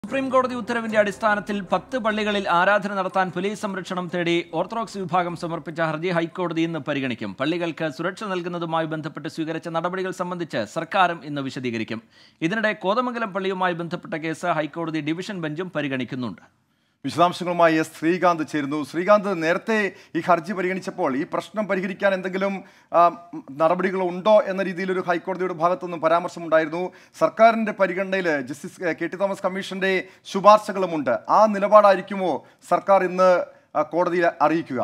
supreme കോടതി ഉത്തരവിന്റെ അടിസ്ഥാനത്തിൽ പത്ത് പള്ളികളിൽ ആരാധന നടത്താൻ പോലീസ് സംരക്ഷണം തേടി ഓർത്തഡോക്സ് വിഭാഗം സമർപ്പിച്ച ഹർജി ഹൈക്കോടതി ഇന്ന് പരിഗണിക്കും പള്ളികൾക്ക് സുരക്ഷ നൽകുന്നതുമായി ബന്ധപ്പെട്ട് സ്വീകരിച്ച നടപടികൾ സംബന്ധിച്ച് സർക്കാരും ഇന്ന് വിശദീകരിക്കും ഇതിനിടെ കോതമംഗലം പള്ളിയുമായി ബന്ധപ്പെട്ട കേസ് ഹൈക്കോടതി ഡിവിഷൻ ബെഞ്ചും പരിഗണിക്കുന്നുണ്ട് വിശദാംശങ്ങളുമായി എസ് ശ്രീകാന്ത് ചേരുന്നു ശ്രീകാന്ത് നേരത്തെ ഈ ഹർജി പരിഗണിച്ചപ്പോൾ ഈ പ്രശ്നം പരിഹരിക്കാൻ എന്തെങ്കിലും ആ, നടപടികൾ ഉണ്ടോ എന്ന രീതിയിൽ ഒരു ഹൈക്കോടതിയുടെ ഭാഗത്തുനിന്നും പരാമർശമുണ്ടായിരുന്നു സർക്കാരിന്റെ പരിഗണനയിൽ ജസ്റ്റിസ് കെ ടി തോമസ് കമ്മീഷന്റെ ശുപാർശകളുമുണ്ട് ആ നിലപാടായിരിക്കുമോ സർക്കാർ ഇന്ന് ആ, കോടതിയെ അറിയിക്കുക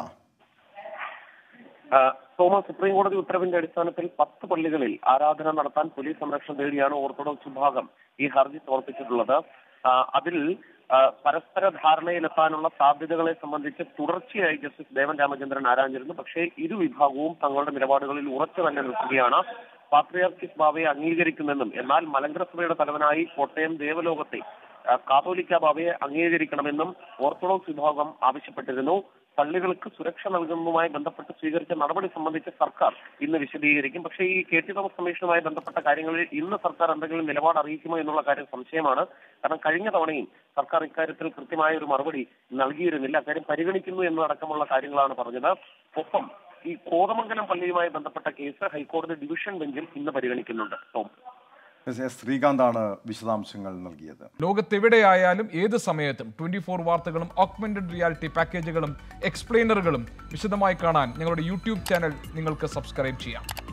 ആ, തോമസ് സുപ്രീം കോടതി ഉത്തരവിന്റെ അടിസ്ഥാനത്തിൽ പത്ത് പള്ളികളിൽ ആരാധന നടത്താൻ പോലീസ് സംരക്ഷണം തേടിയാണ് ഓർത്തഡോക്സ് വിഭാഗം ഈ ഹർജി സമർപ്പിച്ചിട്ടുള്ളത് ആ, അതിൽ ആ, പരസ്പര ധാരണയിലെത്താനുള്ള സാധ്യതകളെ സംബന്ധിച്ച് തുടർച്ചയായി ജസ്റ്റിസ് ദേവൻ രാമചന്ദ്രൻ ആരാഞ്ഞിരുന്നു പക്ഷേ ഇരു വിഭാഗവും തങ്ങളുടെ നിലപാടുകളിൽ ഉറച്ചു തന്നെ നിൽക്കുകയാണ് പാത്രിയാർക്കിസ് ബാവയെ അംഗീകരിക്കുമെന്നും എന്നാൽ മലങ്കര സഭയുടെ തലവനായി കോട്ടയം ദേവലോകത്തെ ആ, കാതോലിക്ക ബാവയെ അംഗീകരിക്കണമെന്നും ഓർത്തഡോക്സ് വിഭാഗം ആവശ്യപ്പെട്ടിരുന്നു പള്ളികൾക്ക് സുരക്ഷ നൽകുന്നതുമായി ബന്ധപ്പെട്ട് സ്വീകരിച്ച നടപടി സംബന്ധിച്ച് സർക്കാർ ഇന്ന് വിശദീകരിക്കും പക്ഷേ ഈ കെ ടി തോമസ് കമ്മീഷനുമായി ബന്ധപ്പെട്ട കാര്യങ്ങളിൽ ഇന്ന് സർക്കാർ എന്തെങ്കിലും നിലപാട് അറിയിക്കുമോ എന്നുള്ള കാര്യം സംശയമാണ് കാരണം കഴിഞ്ഞ തവണയും സർക്കാർ ഇക്കാര്യത്തിൽ കൃത്യമായ ഒരു മറുപടി നൽകിയിരുന്നില്ല അക്കാര്യം പരിഗണിക്കുന്നു എന്നതടക്കമുള്ള കാര്യങ്ങളാണ് പറഞ്ഞത് ഒപ്പം ഈ കോതമംഗലം പള്ളിയുമായി ബന്ധപ്പെട്ട കേസ് ഹൈക്കോടതി ഡിവിഷൻ ബെഞ്ചിൽ ഇന്ന് പരിഗണിക്കുന്നുണ്ട് ടോം എസ് എസ് ശ്രീകാന്താണ് വിശദാംശങ്ങൾ നൽകിയത് ലോകത്തെവിടെയായാലും ഏത് സമയത്തും ട്വന്റി ഫോർ വാർത്തകളും ഓഗ്മെന്റഡ് റിയാലിറ്റി പാക്കേജുകളും എക്സ്പ്ലെയിനറുകളും വിശദമായി കാണാൻ ഞങ്ങളുടെ യൂട്യൂബ് ചാനൽ നിങ്ങൾക്ക് സബ്സ്ക്രൈബ് ചെയ്യാം